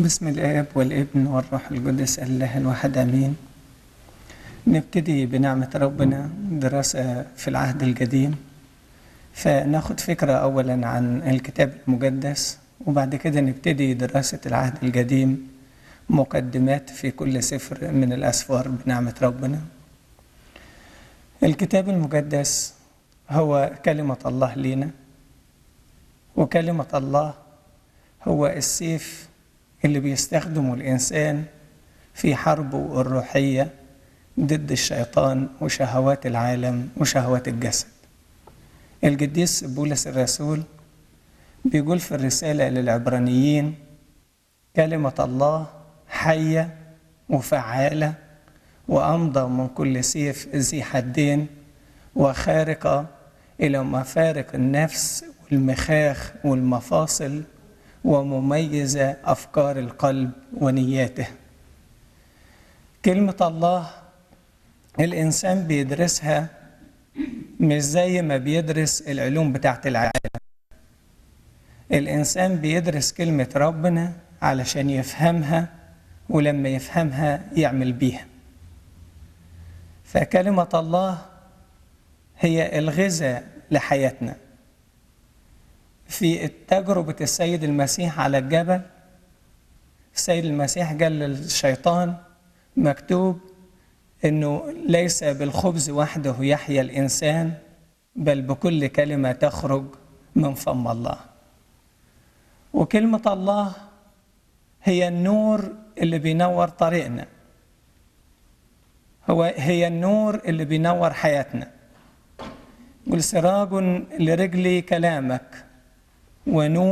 بسم الآب والابن والروح القدس الله الواحد آمين نبتدي بنعمة ربنا دراسة في العهد القديم فناخد فكرة أولا عن الكتاب المقدس وبعد كده نبتدي دراسة العهد القديم مقدمات في كل سفر من الأسفار بنعمة ربنا الكتاب المقدس هو كلمة الله لينا وكلمة الله هو السيف اللي بيستخدمه الإنسان في حربه الروحية ضد الشيطان وشهوات العالم وشهوات الجسد القديس بولس الرسول بيقول في الرسالة للعبرانيين كلمة الله حية وفعالة وأمضى من كل سيف ذي حدين وخارقة إلى مفارق النفس والمخاخ والمفاصل ومميزة أفكار القلب ونياته كلمة الله الإنسان بيدرسها مش زي ما بيدرس العلوم بتاعت العالم الإنسان بيدرس كلمة ربنا علشان يفهمها ولما يفهمها يعمل بيها فكلمة الله هي الغذاء لحياتنا في تجربة السيد المسيح على الجبل السيد المسيح قال للشيطان مكتوب انه ليس بالخبز وحده يحيا الانسان بل بكل كلمه تخرج من فم الله وكلمه الله هي النور اللي بينور طريقنا هو هي النور اللي بينور حياتنا والسراج لرجلي كلامك ونور